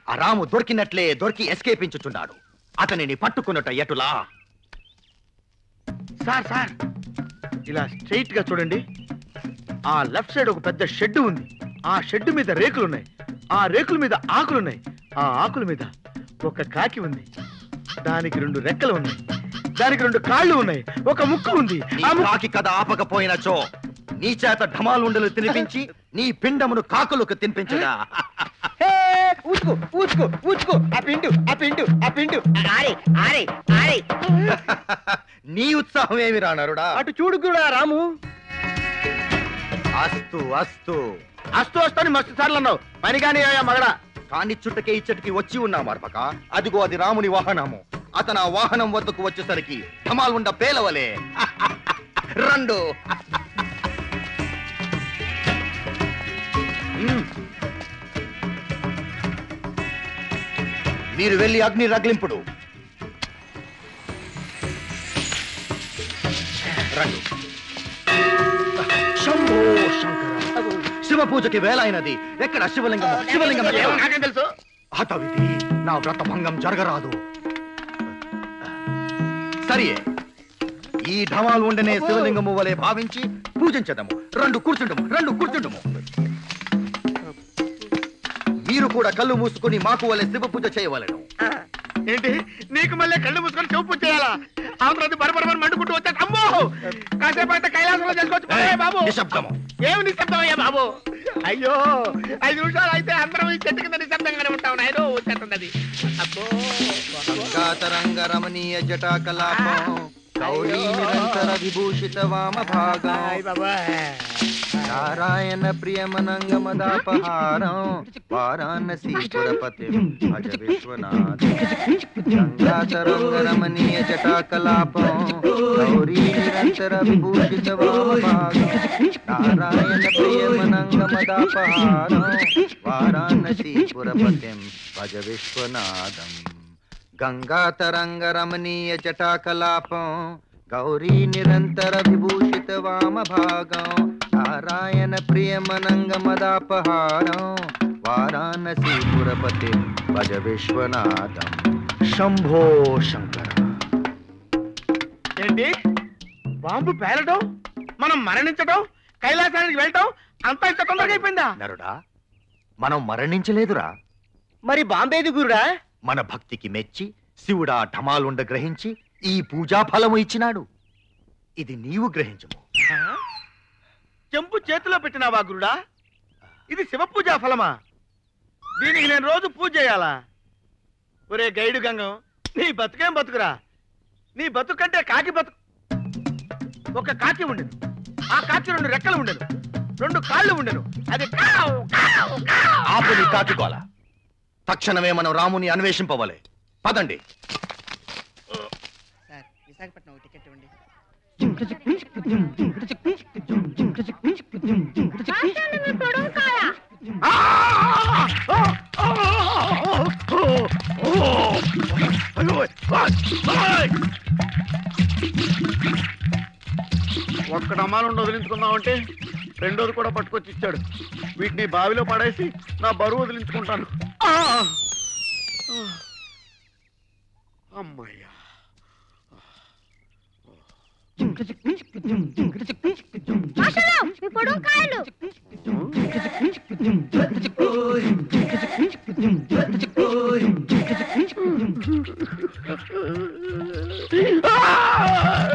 ఆ రాము దొరికినట్లే దొరికి ఎస్కేపించుచున్నాడు అతనిని పట్టుకున్నట ఎటులా సార్ సార్ ఇలా స్ట్రైట్ గా చూడండి ఆ లెఫ్ట్ సైడ్ ఒక పెద్ద షెడ్ ఉంది ఆ షెడ్ మీద రేకులు ఉన్నాయి ఆ రేకుల మీద ఆకులు ఉన్నాయి ఆ ఆకుల మీద ఒక కాకి ఉంది దానికి రెండు రెక్కలు ఉన్నాయి దానికి రెండు కాళ్ళు ఉన్నాయి ఒక ముక్కు ఉంది నీ ఆ ముక్కు కాకి కథ ఆపకపోయినచో నీ చేత ఢమాలుండలు తినిపించి నీ పిండమును కాకులకు తినిపించగా హే, ఊచుకో ఊచుకో ఊచుకో ఆ పిండు ఆ పిండు ఆ పిండు ఆరే ఆరే ఆరే నీ ఉత్సాహం ఏమి రానరుడా అటు చూడు కూడా రాము అస్తు అస్తు అస్తు వస్తాని మస్తు సార్లు అన్నావు పని కానీ మగడా కాని చుట్టకే ఇచ్చటికి వచ్చి ఉన్నాం అర్పక అదిగో అది రాముని వాహనము అతను ఆ వాహనం వద్దకు వచ్చేసరికి ఢమాల్ ఉండ పేలవలే రెండు మ్మ్. మీరు వెళ్ళి అగ్ని రగిలింపుడు రండి శంభో శంకర శివ పూజకి వేలైనది ఎక్కడ శివలింగం శివలింగం ఎక్కడ? నాకేం తెలుసు హతవిధి నా వ్రతభంగం జరగరాదు సరియే ఈ ఢమాలు ఉండనే శివలింగము వలె భావించి పూజించదము రెండు కూర్చుండము రెండు కూర్చుండము మీరు కూడా కళ్ళు మూసుకుని మాకు వలె శివ పూజ చేయవలెను ఏంటి నీకు మళ్ళీ కళ్ళు మూసుకొని చెవు చేయాలా అవతల బరబరబర మండుకుంటూ వచ్చా అమ్మో కాసేపు అయితే కైలాసంలో చేసుకోవచ్చు పోయే బాబు నిశ్శబ్దము ఏమి నిశ్శబ్దం అయ్యా బాబు అయ్యో ఐదు నిమిషాలు అయితే అందరం ఈ చెట్టు కింద నిశ్శబ్దంగానే ఉంటాం నాయన వచ్చేస్తున్నది అబ్బో గంగాతరంగ రమణీయ జటా కలాపం గౌరీ నిరంతర విభూషిత వామ భాగం హాయ్ బాబా నారాయణ ప్రియమనంగమదాపహారం వారాణసీ పురపతి భజ విశ్వనాథ గంగాతరంగ రమణీయ జటాకలాపం గౌరీ నిరంతర విభూషిత వామభాగం నారాయణ ప్రియమనంగమదాపహారం వారాణసీ పురపతిం భజ విశ్వనాథం గంగాతరంగ రమణీయ జటాకలాపం గౌరీ నిరంతర విభూషిత వామభాగం నారాయణ ప్రియమనంగమదాపహారం వారాణసీ పురపతి భజ విశ్వనాథం శంభో శంకర ఏంటి బాంబు పేలటం మనం మరణించటం కైలాసానికి వెళ్ళటం అంతా ఇంత తొందరగా అయిపోయిందా నరుడా మనం మరణించలేదురా మరి బాంబేది గురుడా మన భక్తికి మెచ్చి శివుడా ఢమాలుండ గ్రహించి ఈ పూజా ఫలము ఇచ్చినాడు ఇది నీవు గ్రహించము చెంపు చేతిలో పెట్టినావా గురుడా ఇది శివ పూజా ఫలమా దీనికి నేను రోజు పూజ చేయాలా ఒరే గైడు గంగం నీ బతుకేం బతుకురా నీ బతుకంటే కాకి బతుకు ఒక కాకి ఉండెను ఆ కాకి రెండు రెక్కలు ఉండెను రెండు కాళ్ళు ఉండెను అది కావ్, కావ్, కావ్. ఆపు నీ కాకిగోల తక్షణమే మనం రాముని అన్వేషింపవలే పదండి సార్ విశాఖపట్నం టికెట్ ఇవ్వండి ఆ! ఆ! ఆ! అయ్యో! ఆయ్! ఒక్కడ అమ్మాలను వదిలించుకుందామంటే రెండోది కూడా పట్టుకొచ్చి ఇచ్చాడు వీటిని బావిలో పడేసి నా బరువు వదిలించుకుంటాను ఆ! అమ్మయ్యా మాస్టరు, మీ పొడుగు కాయలు ఆ!